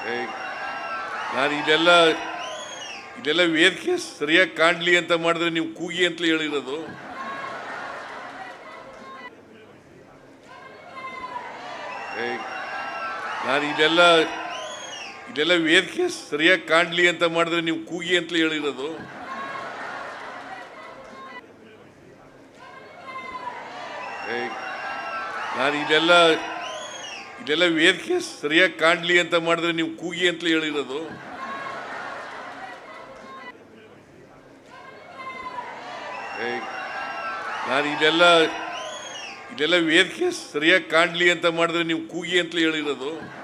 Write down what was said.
ಏಯ್, ನಾನು ಇದೆಲ್ಲ ಇದೆಲ್ಲ ವೇದಿಕೆ ಸರಿಯಾಗಿ ಕಾಣಲಿ ಅಂತ ಮಾಡಿದ್ರೆ ನೀವು ಕೂಗಿ ಅಂತಲೇ ಹೇಳಿರೋದು ಏಯ್, ನಾನು ಇದೆಲ್ಲ ಇದೆಲ್ಲ ವೇದಿಕೆ ಸರಿಯಾಗಿ ಕಾಣಲಿ ಅಂತ ಮಾಡಿದ್ರೆ ನೀವು ಕೂಗಿ ಅಂತಲೇ ಹೇಳಿರೋದು ಏಯ್, ನಾನು ಇದೆಲ್ಲ ಇದೆಲ್ಲ ವೇದಿಕೆ ಸರಿಯಾಗಿ ಕಾಣಲಿ ಅಂತ ಮಾಡಿದ್ರೆ ನೀವು ಕೂಗಿ ಅಂತಲೇ ಹೇಳಿರೋದು ಏಯ್, ನಾನು ಇದೆಲ್ಲ ಇದೆಲ್ಲ ವೇದಿಕೆ ಸರಿಯಾಗಿ ಕಾಣಲಿ ಅಂತ ಮಾಡಿದ್ರೆ ನೀವು ಕೂಗಿ ಅಂತಲೇ ಹೇಳಿರೋದು